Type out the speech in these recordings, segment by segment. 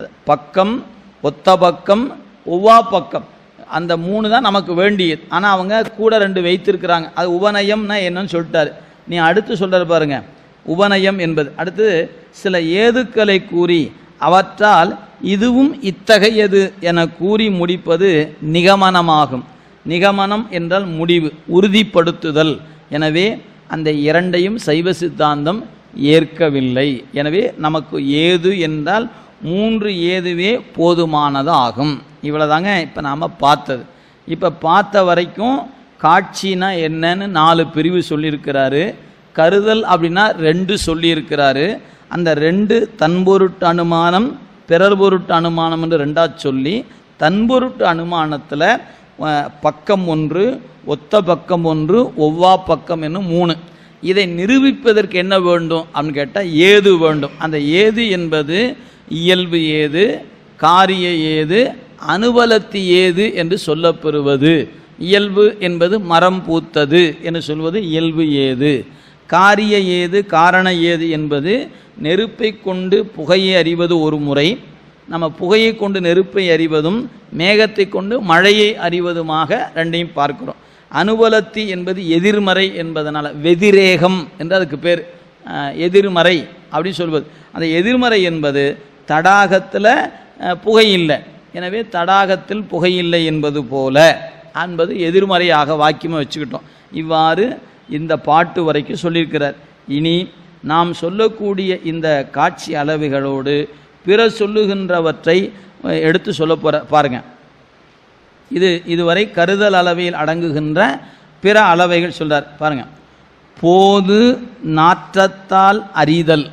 பக்கம் ஒத்த பக்கம் ஒவ்வா பக்கம் அந்த மூணு தான் நமக்கு வேண்டியது ஆனால் அவங்க கூட ரெண்டு வைத்திருக்கிறாங்க அது உபநயம்னா என்னன்னு சொல்லிட்டாரு நீ அடுத்து சொல்றாரு பாருங்க உபநயம் என்பது அடுத்து சில ஏதுக்களை கூறி அவற்றால் இதுவும் இத்தகையது என கூறி முடிப்பது நிகமனமாகும் நிகமனம் என்றால் முடிவு உறுதிப்படுத்துதல் எனவே அந்த இரண்டையும் சைவ சித்தாந்தம் ஏற்கவில்லை எனவே நமக்கு ஏது என்றால் மூன்று ஏதுவே போதுமானதாகும் இவ்வளோதாங்க இப்போ நாம் பார்த்தது இப்போ பார்த்த வரைக்கும் காட்சினா என்னன்னு நாலு பிரிவு சொல்லியிருக்கிறாரு கருதல் அப்படின்னா ரெண்டு சொல்லியிருக்கிறாரு அந்த ரெண்டு தன்பொருட்டு அனுமானம் பிறர் பொருட்டு அனுமானம் என்று ரெண்டா சொல்லி தன்பொருட்டு அனுமானத்தில் அஹ், பக்கம் ஒன்று ஒத்த பக்கம் ஒன்று ஒவ்வா பக்கம் என்னும் மூணு இதை நிரூபிப்பதற்கு என்ன வேண்டும் அப்படின்னு கேட்டால் ஏது வேண்டும் அந்த ஏது என்பது இயல்பு ஏது காரிய ஏது அனுபலத்தி ஏது என்று சொல்லப்பெறுவது இயல்பு என்பது மரம் பூத்தது என்று சொல்வது இயல்பு ஏது காரிய ஏது காரண ஏது என்பது நெருப்பை கொண்டு புகையை அறிவது ஒரு முறை நம்ம புகையை கொண்டு நெருப்பை அறிவதும் மேகத்தை கொண்டு மழையை அறிவதுமாக ரெண்டையும் பார்க்கிறோம் அனுபலத்தி என்பது எதிர்மறை என்பதனால வெதிரேகம் என்று அதுக்கு பேர் அஹ், எதிர்மறை அப்படின்னு சொல்வது அந்த எதிர்மறை என்பது தடாகத்தில் அஹ், புகை இல்லை எனவே தடாகத்தில் புகை இல்லை என்பது போல என்பது எதிர்மறையாக வாக்கியமாக வச்சுக்கிட்டோம் இவ்வாறு இந்த பாட்டு வரைக்கும் சொல்லியிருக்கிறார் இனி நாம் சொல்லக்கூடிய இந்த காட்சி அளவுகளோடு பிற சொல்லுகின்றவற்றை அஹ், எடுத்து சொல்ல போற பாருங்க இது இதுவரை கருதல் அளவையில் அடங்குகின்ற பிற அளவைகள் சொல்றார் பாருங்க போது நாற்றத்தால் அறிதல்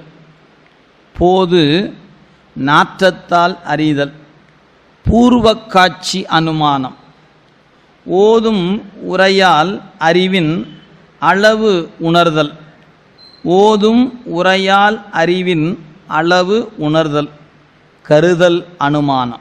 போது நாற்றத்தால் அறிதல் பூர்வக்காட்சி அனுமானம் ஓதும் உரையால் அறிவின் அளவு உணர்தல் ஓதும் உரையால் அறிவின் அளவு உணர்தல் கருதல் அனுமானம்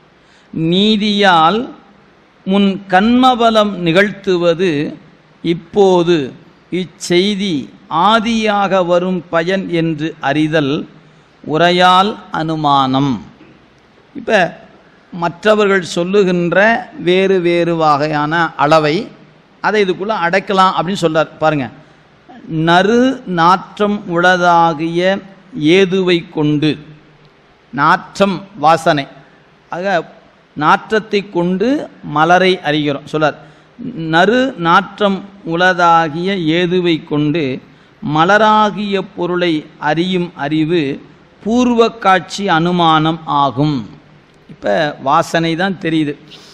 நீதியால் முன் கண்மபலம் நிகழ்த்துவது இப்போது இச்செய்தி ஆதியாக வரும் பயன் என்று அறிதல் உரையால் அனுமானம் இப்போ மற்றவர்கள் சொல்லுகின்ற வேறு வேறு வகையான அளவை அதை இதுக்குள்ளே அடைக்கலாம் அப்படின்னு சொல்றார் பாருங்க நறு நாற்றம் உளதாகிய ஏதுவை கொண்டு நாற்றம் வாசனை ஆக நாற்றத்தை கொண்டு மலரை அறிகிறோம் சொல்லார் நறு நாற்றம் உளதாகிய ஏதுவை கொண்டு மலராகிய பொருளை அறியும் அறிவு பூர்வ காட்சி அனுமானம் ஆகும் இப்போ வாசனை தான் தெரியுது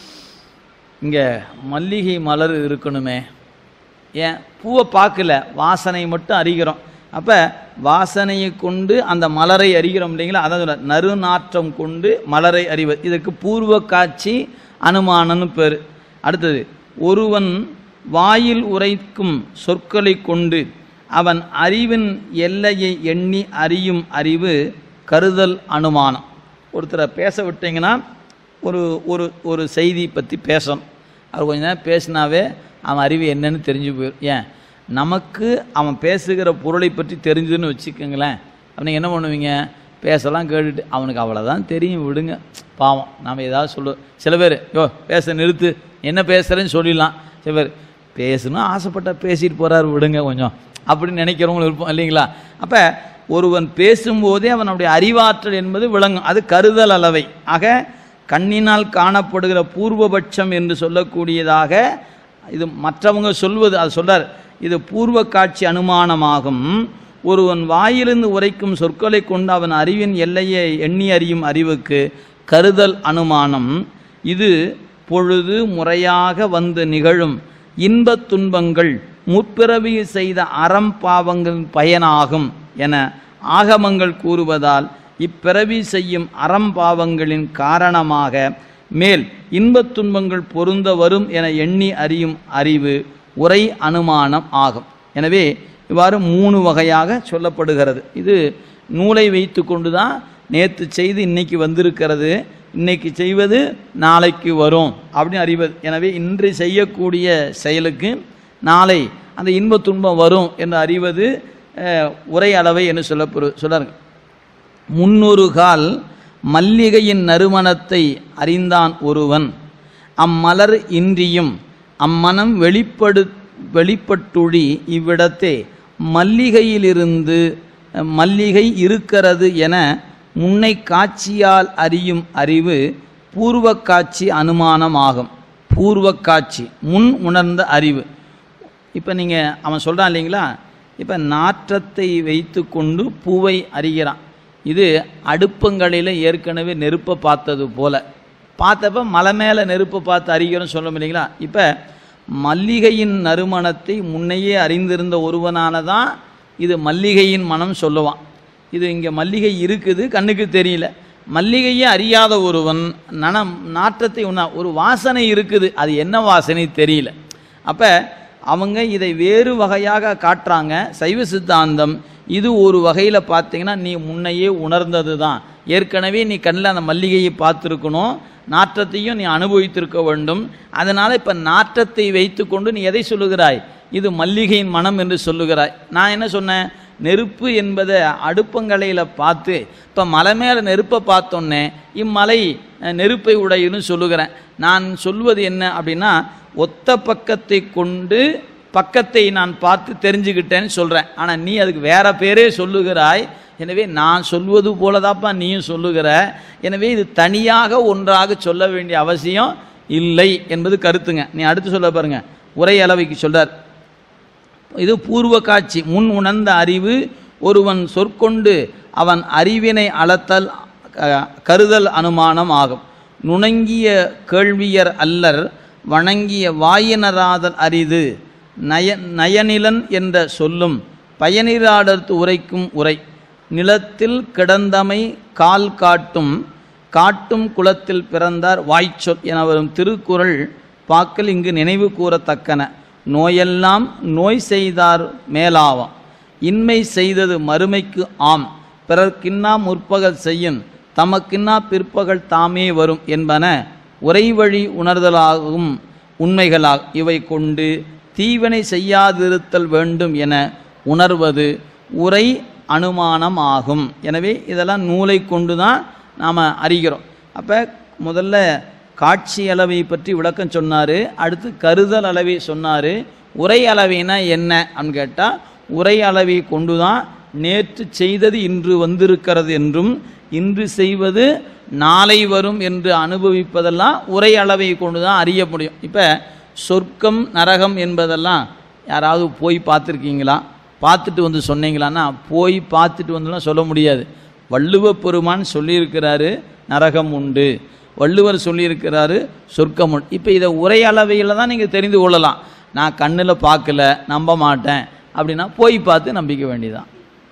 இங்கே மல்லிகை மலர் இருக்கணுமே ஏன் பூவை பார்க்கல வாசனை மட்டும் அறிகிறோம் அப்போ வாசனையை கொண்டு அந்த மலரை அறிகிறோம் இல்லைங்களா அதான் சொல்ல நறுநாற்றம் கொண்டு மலரை அறிவது இதற்கு பூர்வ காட்சி அனுமானம்னு பேர் அடுத்தது ஒருவன் வாயில் உரைக்கும் சொற்களை கொண்டு அவன் அறிவின் எல்லையை எண்ணி அறியும் அறிவு கருதல் அனுமானம் ஒருத்தரை பேச விட்டீங்கன்னா ஒரு ஒரு ஒரு செய்தி பற்றி பேசணும் அவர் கொஞ்ச நேரம் பேசினாவே அவன் அறிவு என்னன்னு தெரிஞ்சு போயிடும் ஏன் நமக்கு அவன் பேசுகிற பொருளை பற்றி தெரிஞ்சுன்னு வச்சுக்கோங்களேன் அப்போ என்ன பண்ணுவீங்க பேசலாம் கேட்டுட்டு அவனுக்கு அவ்வளோதான் தெரியும் விடுங்க பாவம் நாம் ஏதாவது சொல்லுவோம் சில பேர் யோ பேச நிறுத்து என்ன பேசுகிறேன்னு சொல்லிடலாம் சில பேர் பேசணும் ஆசைப்பட்டா பேசிட்டு போகிறாரு விடுங்க கொஞ்சம் அப்படின்னு நினைக்கிறவங்களும் இருப்போம் இல்லைங்களா அப்போ ஒருவன் பேசும்போதே அவனுடைய அறிவாற்றல் என்பது விளங்கும் அது கருதல் அளவை ஆக கண்ணினால் காணப்படுகிற பூர்வபட்சம் என்று சொல்லக்கூடியதாக இது மற்றவங்க சொல்வது அது சொல்றார் இது பூர்வ காட்சி அனுமானமாகும் ஒருவன் வாயிலிருந்து உரைக்கும் சொற்களை கொண்டு அவன் அறிவின் எல்லையை எண்ணி அறியும் அறிவுக்கு கருதல் அனுமானம் இது பொழுது முறையாக வந்து நிகழும் இன்பத் துன்பங்கள் முற்பிறவி செய்த அறம் பாவங்களின் பயனாகும் என ஆகமங்கள் கூறுவதால் இப்பிறவி செய்யும் அறம் பாவங்களின் காரணமாக மேல் இன்பத் துன்பங்கள் பொருந்த வரும் என எண்ணி அறியும் அறிவு உரை அனுமானம் ஆகும் எனவே இவ்வாறு மூணு வகையாக சொல்லப்படுகிறது இது நூலை வைத்து கொண்டு தான் நேற்று செய்து இன்னைக்கு வந்திருக்கிறது இன்னைக்கு செய்வது நாளைக்கு வரும் அப்படின்னு அறிவது எனவே இன்று செய்யக்கூடிய செயலுக்கு நாளை அந்த இன்ப துன்பம் வரும் என்று அறிவது அஹ், உரை அளவை என்று சொல்லப்படு சொல்லாருங்க முன்னொரு கால் மல்லிகையின் நறுமணத்தை அறிந்தான் ஒருவன் அம்மலர் இன்றியும் அம்மனம் வெளிப்படு வெளிப்பட்டுழி இவ்விடத்தே மல்லிகையிலிருந்து மல்லிகை இருக்கிறது என முன்னை காட்சியால் அறியும் அறிவு பூர்வ காட்சி அனுமானம் ஆகும் பூர்வ காட்சி முன் உணர்ந்த அறிவு இப்போ நீங்கள் அவன் சொல்கிறான் இல்லைங்களா இப்போ நாற்றத்தை வைத்து கொண்டு பூவை அறிகிறான் இது அடுப்பங்களில் ஏற்கனவே நெருப்பை பார்த்தது போல பார்த்தப்ப மலை மேலே நெருப்பை பார்த்து அறிகிறோம் சொல்லும் இல்லைங்களா இப்போ மல்லிகையின் நறுமணத்தை முன்னையே அறிந்திருந்த ஒருவனானதான் இது மல்லிகையின் மனம் சொல்லுவான் இது இங்கே மல்லிகை இருக்குது கண்ணுக்கு தெரியல மல்லிகையே அறியாத ஒருவன் நனம் நாற்றத்தை உண்ணா ஒரு வாசனை இருக்குது அது என்ன வாசனை தெரியல அப்போ அவங்க இதை வேறு வகையாக காட்டுறாங்க சைவ சித்தாந்தம் இது ஒரு வகையில் பார்த்தீங்கன்னா நீ முன்னையே உணர்ந்தது தான் ஏற்கனவே நீ கண்ணில் அந்த மல்லிகையை பார்த்துருக்கணும் நாற்றத்தையும் நீ அனுபவித்திருக்க வேண்டும் அதனால் இப்போ நாற்றத்தை வைத்துக்கொண்டு நீ எதை சொல்லுகிறாய் இது மல்லிகையின் மனம் என்று சொல்லுகிறாய் நான் என்ன சொன்னேன் நெருப்பு என்பதை அடுப்பங்கலையில் பார்த்து இப்போ மலை மேலே நெருப்பை பார்த்தோன்னே இம்மலை அஹ், நெருப்பை உடையன்னு சொல்லுகிறேன் நான் சொல்வது என்ன அப்படின்னா ஒத்த பக்கத்தை கொண்டு பக்கத்தை நான் பார்த்து தெரிஞ்சுக்கிட்டேன்னு சொல்கிறேன் ஆனால் நீ அதுக்கு வேற பேரே சொல்லுகிறாய் எனவே நான் சொல்வது போலதாப்பா நீயும் சொல்லுகிற எனவே இது தனியாக ஒன்றாக சொல்ல வேண்டிய அவசியம் இல்லை என்பது கருத்துங்க நீ அடுத்து சொல்ல பாருங்க உரை அளவைக்கு சொல்றார் இது பூர்வ காட்சி முன் உணர்ந்த அறிவு ஒருவன் சொற்கொண்டு அவன் அறிவினை அளத்தல் அஹ், கருதல் அனுமானம் ஆகும் நுணங்கிய கேள்வியர் அல்லர் வணங்கிய வாயினராதல் அரிது நய நயனிலன் என்ற சொல்லும் பயனிராடர்த்து உரைக்கும் உரை நிலத்தில் கிடந்தமை கால் காட்டும் காட்டும் குலத்தில் பிறந்தார் வாய்ச்சொல் என வரும் திருக்குறள் பாக்கள் இங்கு நினைவு கூறத்தக்கன நோயெல்லாம் நோய் செய்தார் மேலாவாம் இன்மை செய்தது மறுமைக்கு ஆம் பிறர்க்கின்னா முற்பகல் செய்யும் தமக்கின்னா பிற்பகல் தாமே வரும் என்பன உரைவழி உணர்தலாகும் உண்மைகளாக இவை கொண்டு தீவினை செய்யாதிருத்தல் வேண்டும் என உணர்வது உரை அனுமானம் ஆகும் எனவே இதெல்லாம் நூலை கொண்டு தான் நாம் அறிகிறோம் அப்போ முதல்ல காட்சி அளவை பற்றி விளக்கம் சொன்னார் அடுத்து கருதல் அளவை சொன்னார் உரை அளவைனா என்ன அப்படின்னு கேட்டால் உரை அளவை கொண்டு தான் நேற்று செய்தது இன்று வந்திருக்கிறது என்றும் இன்று செய்வது நாளை வரும் என்று அனுபவிப்பதெல்லாம் உரை அளவை கொண்டு தான் அறிய முடியும் இப்போ சொர்க்கம் நரகம் என்பதெல்லாம் யாராவது போய் பார்த்துருக்கீங்களா பார்த்துட்டு வந்து சொன்னீங்களான்னா போய் பார்த்துட்டு வந்துலாம் சொல்ல முடியாது வள்ளுவ பெருமான் சொல்லியிருக்கிறாரு நரகம் உண்டு வள்ளுவர் சொல்லியிருக்கிறாரு சொர்க்கம் உண்டு இப்போ இதை உரை அளவையில் தான் நீங்கள் தெரிந்து கொள்ளலாம் நான் கண்ணில் பார்க்கல நம்ப மாட்டேன் அப்படின்னா போய் பார்த்து நம்பிக்க வேண்டியதான்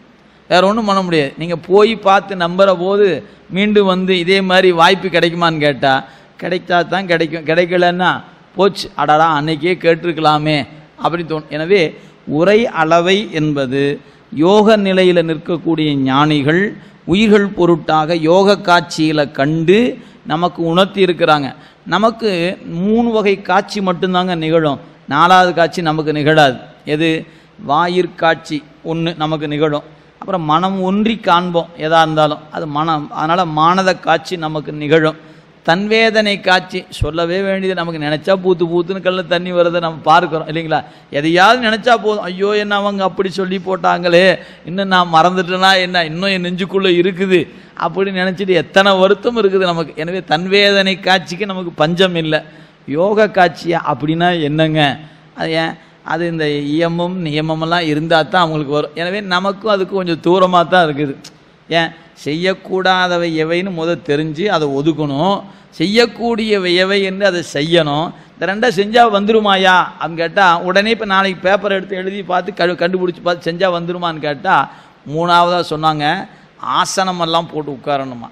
வேற ஒன்றும் பண்ண முடியாது நீங்கள் போய் பார்த்து நம்புற போது மீண்டும் வந்து இதே மாதிரி வாய்ப்பு கிடைக்குமான்னு கேட்டால் கிடைச்சா தான் கிடைக்கும் கிடைக்கலன்னா போச்சு அடடா அன்னைக்கே கேட்டிருக்கலாமே அப்படின்னு தோணும் எனவே உரை அளவை என்பது யோக நிலையில் நிற்கக்கூடிய ஞானிகள் உயிர்கள் பொருட்டாக யோக காட்சியில் கண்டு நமக்கு உணர்த்தி இருக்கிறாங்க நமக்கு மூணு வகை காட்சி மட்டும்தாங்க நிகழும் நாலாவது காட்சி நமக்கு நிகழாது எது வாயிற்காட்சி ஒன்று நமக்கு நிகழும் அப்புறம் மனம் ஒன்றி காண்போம் எதா இருந்தாலும் அது மனம் அதனால் மானத காட்சி நமக்கு நிகழும் தன்வேதனை காட்சி சொல்லவே வேண்டியது நமக்கு நினச்சா பூத்து பூத்துன்னு கல்ல தண்ணி வருதை நம்ம பார்க்குறோம் இல்லைங்களா எதையாவது நினச்சா போதும் ஐயோ என்ன அவங்க அப்படி சொல்லி போட்டாங்களே இன்னும் நான் மறந்துட்டேனா என்ன இன்னும் என் நெஞ்சுக்குள்ளே இருக்குது அப்படின்னு நினச்சிட்டு எத்தனை வருத்தம் இருக்குது நமக்கு எனவே தன்வேதனை காட்சிக்கு நமக்கு பஞ்சம் இல்லை யோக காட்சியா அப்படின்னா என்னங்க அது ஏன் அது இந்த இயமம் நியமமெல்லாம் இருந்தால் தான் அவங்களுக்கு வரும் எனவே நமக்கும் அதுக்கு கொஞ்சம் தூரமாக தான் இருக்குது ஏன் செய்யக்கூடாதவை எவைன்னு முத தெரிஞ்சு அதை ஒதுக்கணும் செய்யக்கூடியவை எவை என்று அதை செய்யணும் இந்த ரெண்டை செஞ்சால் வந்துருமாயா அப்படின்னு கேட்டால் உடனே இப்போ நாளைக்கு பேப்பர் எடுத்து எழுதி பார்த்து கண்டு கண்டுபிடிச்சி பார்த்து செஞ்சால் வந்துருமான்னு கேட்டால் மூணாவதாக சொன்னாங்க ஆசனமெல்லாம் போட்டு உட்காரணுமா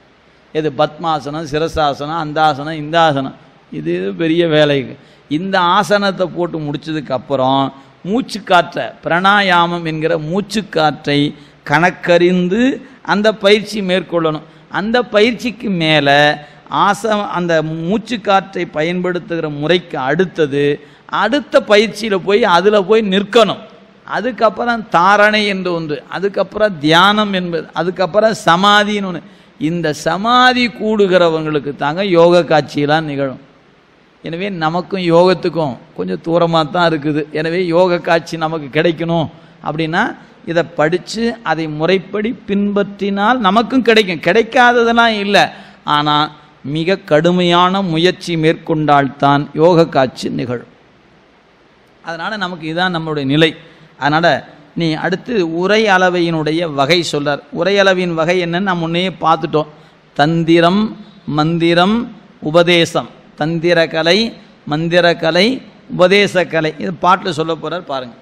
இது பத்மாசனம் சிரசாசனம் அந்த ஆசனம் இந்த ஆசனம் இது பெரிய வேலை இந்த ஆசனத்தை போட்டு முடிச்சதுக்கு அப்புறம் மூச்சுக்காற்றை பிரணாயாமம் என்கிற மூச்சுக்காற்றை கணக்கறிந்து அந்த பயிற்சி மேற்கொள்ளணும் அந்த பயிற்சிக்கு மேலே ஆச அந்த மூச்சுக்காற்றை பயன்படுத்துகிற முறைக்கு அடுத்தது அடுத்த பயிற்சியில் போய் அதில் போய் நிற்கணும் அதுக்கப்புறம் தாரணை என்று ஒன்று அதுக்கப்புறம் தியானம் என்பது அதுக்கப்புறம் சமாதின்னு ஒன்று இந்த சமாதி கூடுகிறவங்களுக்கு தாங்க யோக காட்சியெல்லாம் நிகழும் எனவே நமக்கும் யோகத்துக்கும் கொஞ்சம் தூரமாக தான் இருக்குது எனவே யோக காட்சி நமக்கு கிடைக்கணும் அப்படின்னா இதை படித்து அதை முறைப்படி பின்பற்றினால் நமக்கும் கிடைக்கும் கிடைக்காததெல்லாம் இல்லை ஆனால் மிக கடுமையான முயற்சி மேற்கொண்டால்தான் யோக காட்சி நிகழும் அதனால் நமக்கு இதுதான் நம்மளுடைய நிலை அதனால் நீ அடுத்து உரை அளவையினுடைய வகை சொல்றார் உரை அளவின் வகை என்னன்னு நாம் முன்னையே பார்த்துட்டோம் தந்திரம் மந்திரம் உபதேசம் தந்திரக்கலை மந்திரக்கலை உபதேசக்கலை இது பாட்டில் சொல்ல போகிறார் பாருங்க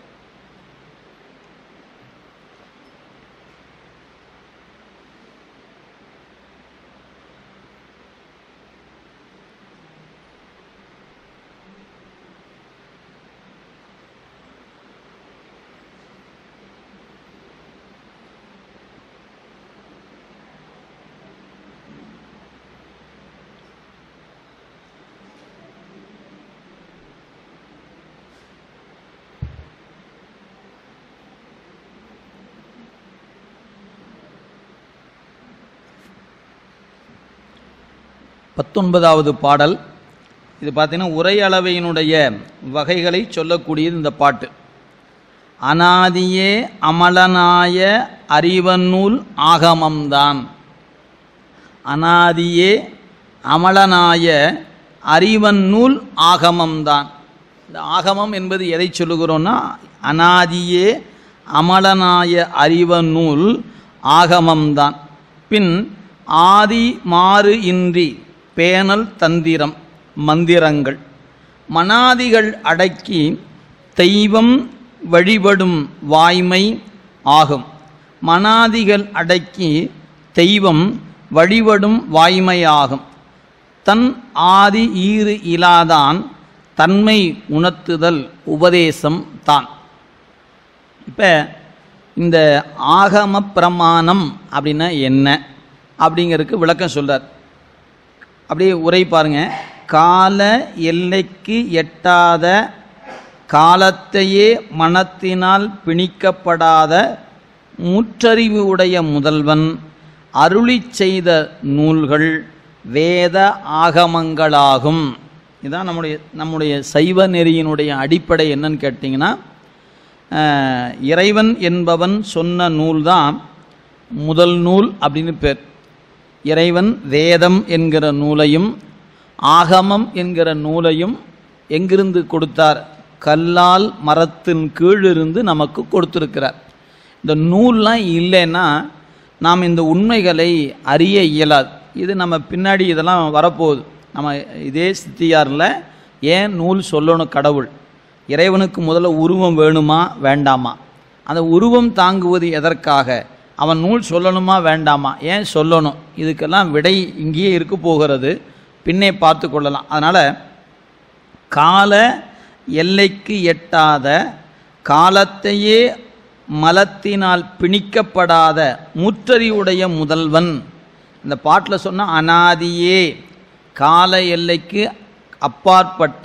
பத்தொன்பதாவது பாடல் இது பார்த்தீங்கன்னா உரை அளவையினுடைய வகைகளை சொல்லக்கூடியது இந்த பாட்டு அனாதியே அமலனாய அறிவநூல் ஆகமம்தான் அனாதியே அமலனாய அறிவநூல் ஆகமம்தான் இந்த ஆகமம் என்பது எதை சொல்லுகிறோன்னா அனாதியே அமலனாய அறிவநூல் ஆகமம்தான் பின் ஆதி மாறு இன்றி பேணல் தந்திரம் மந்திரங்கள் மனாதிகள் அடக்கி தெய்வம் வழிபடும் வாய்மை ஆகும் மனாதிகள் அடக்கி தெய்வம் வழிபடும் வாய்மையாகும் தன் ஆதி ஈறு இலாதான் தன்மை உணர்த்துதல் உபதேசம் தான் இப்போ இந்த ஆகம பிரமாணம் அப்படின்னா என்ன அப்படிங்கிறதுக்கு விளக்கம் சொல்றார் அப்படியே உரை பாருங்க கால எல்லைக்கு எட்டாத காலத்தையே மனத்தினால் பிணிக்கப்படாத முற்றறிவு உடைய முதல்வன் அருளி செய்த நூல்கள் வேத ஆகமங்களாகும் இதான் நம்முடைய நம்முடைய சைவ நெறியினுடைய அடிப்படை என்னன்னு கேட்டிங்கன்னா அஹ், இறைவன் என்பவன் சொன்ன நூல்தான் முதல் நூல் அப்படின்னு பேர் இறைவன் வேதம் என்கிற நூலையும் ஆகமம் என்கிற நூலையும் எங்கிருந்து கொடுத்தார் கல்லால் மரத்தின் கீழிருந்து நமக்கு கொடுத்திருக்கிறார் இந்த நூல்லாம் இல்லைன்னா நாம் இந்த உண்மைகளை அறிய இயலாது இது நம்ம பின்னாடி இதெல்லாம் வரப்போகுது நம்ம இதே சித்தியாரில் ஏன் நூல் சொல்லணும் கடவுள் இறைவனுக்கு முதல்ல உருவம் வேணுமா வேண்டாமா அந்த உருவம் தாங்குவது எதற்காக அவன் நூல் சொல்லணுமா வேண்டாமா ஏன் சொல்லணும் இதுக்கெல்லாம் விடை இங்கேயே இருக்க போகிறது பின்னே பார்த்து கொள்ளலாம் அதனால் கால எல்லைக்கு எட்டாத காலத்தையே மலத்தினால் பிணிக்கப்படாத முற்றறிவுடைய முதல்வன் இந்த பாட்டில் சொன்ன அனாதியே கால எல்லைக்கு அப்பாற்பட்ட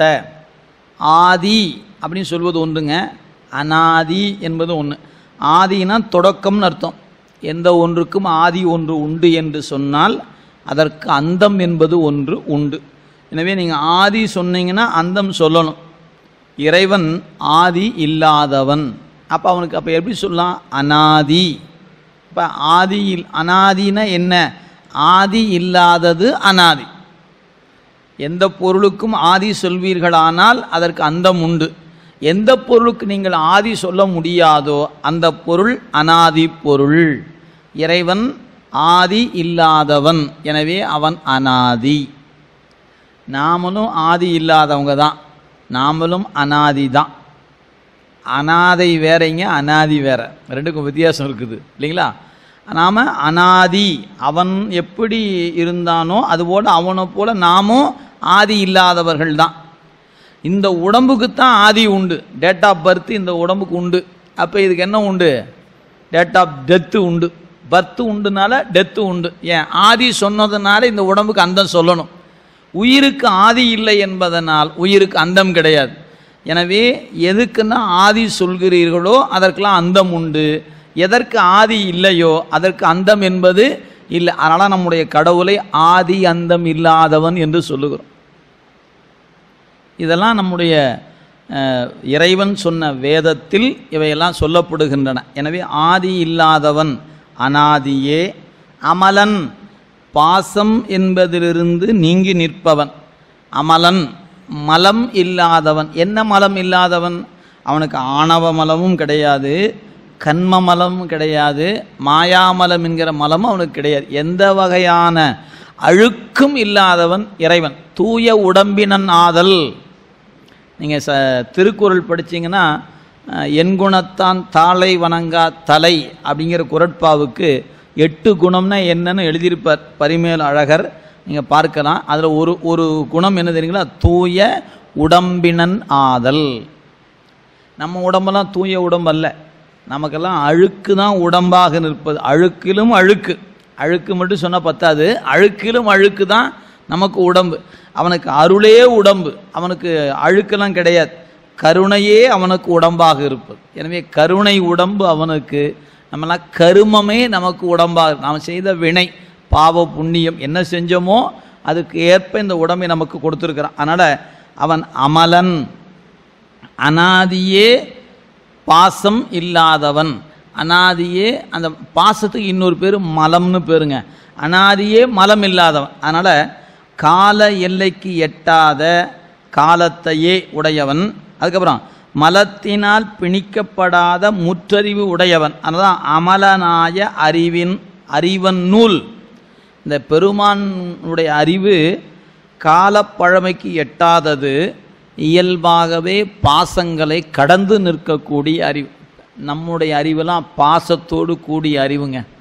ஆதி அப்படின்னு சொல்வது ஒன்றுங்க அனாதி என்பது ஒன்று ஆதினா தொடக்கம்னு அர்த்தம் எந்த ஒன்றுக்கும் ஆதி ஒன்று உண்டு என்று சொன்னால் அதற்கு அந்தம் என்பது ஒன்று உண்டு எனவே நீங்கள் ஆதி சொன்னீங்கன்னா அந்தம் சொல்லணும் இறைவன் ஆதி இல்லாதவன் அப்போ அவனுக்கு அப்போ எப்படி சொல்லலாம் அனாதி இப்போ ஆதி இல் அனாதினா என்ன ஆதி இல்லாதது அனாதி எந்த பொருளுக்கும் ஆதி சொல்வீர்களானால் அதற்கு அந்தம் உண்டு எந்த பொருளுக்கு நீங்கள் ஆதி சொல்ல முடியாதோ அந்த பொருள் அனாதி பொருள் இறைவன் ஆதி இல்லாதவன் எனவே அவன் அனாதி நாமளும் ஆதி இல்லாதவங்க தான் நாமளும் அனாதி தான் அனாதை வேறங்க அனாதி வேற ரெண்டுக்கும் வித்தியாசம் இருக்குது இல்லைங்களா நாம் அனாதி அவன் எப்படி இருந்தானோ அதுபோல் அவனை போல நாமும் ஆதி இல்லாதவர்கள் தான் இந்த உடம்புக்கு தான் ஆதி உண்டு டேட் ஆஃப் பர்த் இந்த உடம்புக்கு உண்டு அப்போ இதுக்கு என்ன உண்டு டேட் ஆஃப் டெத்து உண்டு பர்த் உண்டுனால டெத்து உண்டு ஏன் ஆதி சொன்னதுனால இந்த உடம்புக்கு அந்தம் சொல்லணும் உயிருக்கு ஆதி இல்லை என்பதனால் உயிருக்கு அந்தம் கிடையாது எனவே எதுக்குன்னா ஆதி சொல்கிறீர்களோ அதற்கெல்லாம் அந்தம் உண்டு எதற்கு ஆதி இல்லையோ அதற்கு அந்தம் என்பது இல்லை அதனால் நம்முடைய கடவுளை ஆதி அந்தம் இல்லாதவன் என்று சொல்லுகிறோம் இதெல்லாம் நம்முடைய அஹ், இறைவன் சொன்ன வேதத்தில் இவையெல்லாம் சொல்லப்படுகின்றன எனவே ஆதி இல்லாதவன் அனாதியே அமலன் பாசம் என்பதிலிருந்து நீங்கி நிற்பவன் அமலன் மலம் இல்லாதவன் என்ன மலம் இல்லாதவன் அவனுக்கு ஆணவ மலமும் கிடையாது கண்ம மலமும் கிடையாது மாயாமலம் என்கிற மலமும் அவனுக்கு கிடையாது எந்த வகையான அழுக்கும் இல்லாதவன் இறைவன் தூய உடம்பினன் ஆதல் நீங்கள் ச திருக்குறள் படிச்சீங்கன்னா அஹ், என் குணத்தான் தாளை வணங்கா தலை அப்படிங்கிற குரட்பாவுக்கு எட்டு குணம்னா என்னன்னு எழுதியிருப்பார் பரிமேல் அழகர் நீங்கள் பார்க்கலாம் அதில் ஒரு ஒரு குணம் என்ன தெரியுங்களா தூய உடம்பினன் ஆதல் நம்ம உடம்பெல்லாம் தூய உடம்பு அல்ல நமக்கெல்லாம் அழுக்கு தான் உடம்பாக நிற்பது அழுக்கிலும் அழுக்கு அழுக்கு மட்டும் சொன்னால் பத்தாது அழுக்கிலும் அழுக்கு தான் நமக்கு உடம்பு அவனுக்கு அருளே உடம்பு அவனுக்கு அழுக்கெல்லாம் கிடையாது கருணையே அவனுக்கு உடம்பாக இருப்பது எனவே கருணை உடம்பு அவனுக்கு நம்மலாம் கருமமே நமக்கு உடம்பாக நாம் செய்த வினை பாவ புண்ணியம் என்ன செஞ்சோமோ அதுக்கு ஏற்ப இந்த உடம்பை நமக்கு கொடுத்துருக்கிறான் அதனால் அவன் அமலன் அனாதியே பாசம் இல்லாதவன் அனாதியே அந்த பாசத்துக்கு இன்னொரு பேர் மலம்னு பேருங்க அனாதியே மலம் இல்லாதவன் அதனால் கால எல்லைக்கு எட்டாத காலத்தையே உடையவன் அதுக்கப்புறம் மலத்தினால் பிணிக்கப்படாத முற்றறிவு உடையவன் அதனால் அமலனாய அறிவின் அறிவன் நூல் இந்த பெருமானுடைய அறிவு காலப்பழமைக்கு எட்டாதது இயல்பாகவே பாசங்களை கடந்து நிற்கக்கூடிய அறிவு நம்முடைய அறிவெல்லாம் பாசத்தோடு கூடிய அறிவுங்க